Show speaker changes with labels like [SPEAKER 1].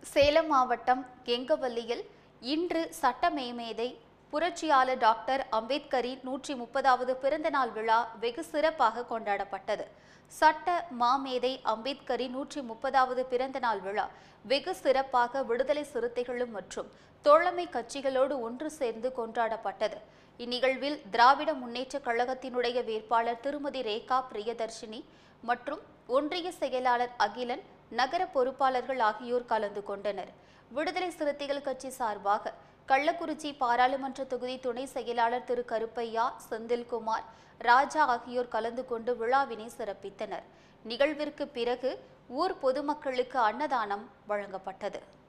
[SPEAKER 1] சேலம் மாவட்டம் கெங்கவல்லியில் இன்று சட்ட மேமேதை புரட்சியாளர் டாக்டர் அம்பேத்கரின் நூற்றி முப்பதாவது பிறந்தநாள் விழா வெகு சிறப்பாக கொண்டாடப்பட்டது சட்ட மாமேதை அம்பேத்கரின் நூற்றி முப்பதாவது பிறந்தநாள் விழா வெகு சிறப்பாக விடுதலை சிறுத்தைகளும் மற்றும் தோழமை கட்சிகளோடு ஒன்று சேர்ந்து கொண்டாடப்பட்டது இந்நிகழ்வில் திராவிட முன்னேற்றக் கழகத்தினுடைய வேட்பாளர் திருமதி ரேகா பிரியதர்ஷினி மற்றும் ஒன்றிய செயலாளர் அகிலன் நகர பொறுப்பாளர்கள் ஆகியோர் கலந்து கொண்டனர் விடுதலை சிறுத்தைகள் கட்சி சார்பாக கள்ளக்குறிச்சி பாராளுமன்ற தொகுதி துணை செயலாளர் திரு கருப்பையா செந்தில்குமார் ராஜா ஆகியோர் கலந்து கொண்டு விழாவினை சிறப்பித்தனர் நிகழ்விற்கு பிறகு ஊர் பொதுமக்களுக்கு அன்னதானம் வழங்கப்பட்டது